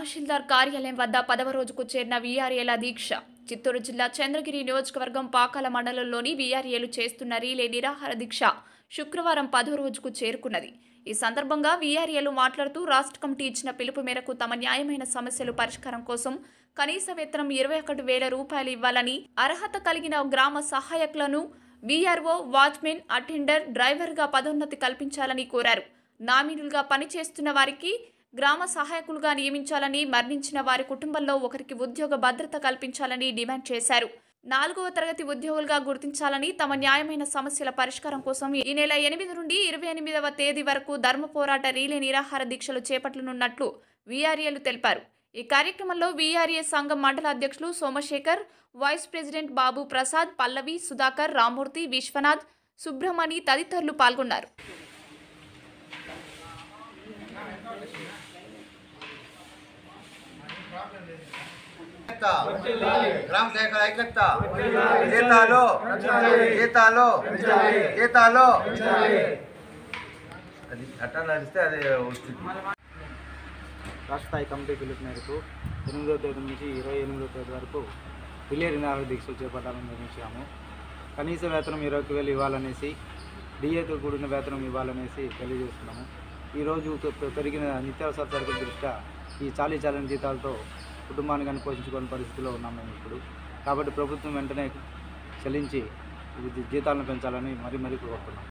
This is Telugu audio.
తహసీల్దార్ కార్యాలయం వద్ద పదవ రోజుకు చేరిన వీఆర్ఏల దీక్ష చిత్తూరు జిల్లా చంద్రగిరి నియోజకవర్గం పాకాల మండలంలోని వీఆర్ఏలు చేస్తున్న రీలే నిరాహార దీక్ష శుక్రవారం పదో రోజుకు చేరుకున్నది ఈ సందర్భంగా వీఆర్ఏలు మాట్లాడుతూ రాష్ట్ర కమిటీ ఇచ్చిన పిలుపు మేరకు తమ న్యాయమైన సమస్యలు పరిష్కారం కోసం కనీస వేతనం ఇరవై ఒకటి వేల రూపాయలు ఇవ్వాలని అర్హత కలిగిన గ్రామ సహాయకులను వీఆర్ఓ వాచ్మెన్ అటెండర్ డ్రైవర్గా పదోన్నతి కల్పించాలని కోరారు నామినులుగా పనిచేస్తున్న వారికి గ్రామ సహాయకులుగా నియమించాలని మరణించిన వారి కుటుంబంలో ఒకరికి ఉద్యోగ భద్రత కల్పించాలని డిమాండ్ చేశారు నాలుగవ తరగతి ఉద్యోగులుగా గుర్తించాలని తమ న్యాయమైన సమస్యల పరిష్కారం కోసం ఈ నెల ఎనిమిది నుండి ఇరవై ఎనిమిదవ తేదీ వరకు ధర్మ పోరాట రీలే నిరాహార దీక్షలు చేపట్టనున్నట్లు వీఆర్ఏలు తెలిపారు ఈ కార్యక్రమంలో వీఆర్ఏ సంఘం మండల అధ్యక్షులు సోమశేఖర్ వైస్ ప్రెసిడెంట్ బాబు ప్రసాద్ పల్లవి సుధాకర్ రామూర్తి విశ్వనాథ్ సుబ్రహ్మణి తదితరులు పాల్గొన్నారు ఐక్యత. గ్రామ శాఖల ఐక్యత జీతాలు జీతాలు జీతాలు అది అట్టా నడిస్తే అది వస్తుంది రాష్ట్ర స్థాయి కమిటీ పిలుపు మేరకు ఎనిమిదో తేదీ నుంచి ఇరవై ఎనిమిదో తేదీ వరకు విలేరి నాలుగు దీక్షలు చేపట్టాలని నిర్ణయించాము కనీస వేతనం ఇరవై ఒక వేలు ఇవ్వాలనేసి డిఏతో కూడిన వేతనం ఇవ్వాలనేసి తెలియజేస్తున్నాము ఈరోజు పె- పెరిగిన నిత్యావసర సరుకుల దృష్ట్యా ఈ చాలీ చాలని జీతాలతో కుటుంబాన్ని కానీ పోషించుకునే పరిస్థితిలో ఉన్నాం మేము ఇప్పుడు కాబట్టి ప్రభుత్వం వెంటనే చెల్లించి ఇది జీతాలను పెంచాలని మరీ మరీ కోరుతున్నాం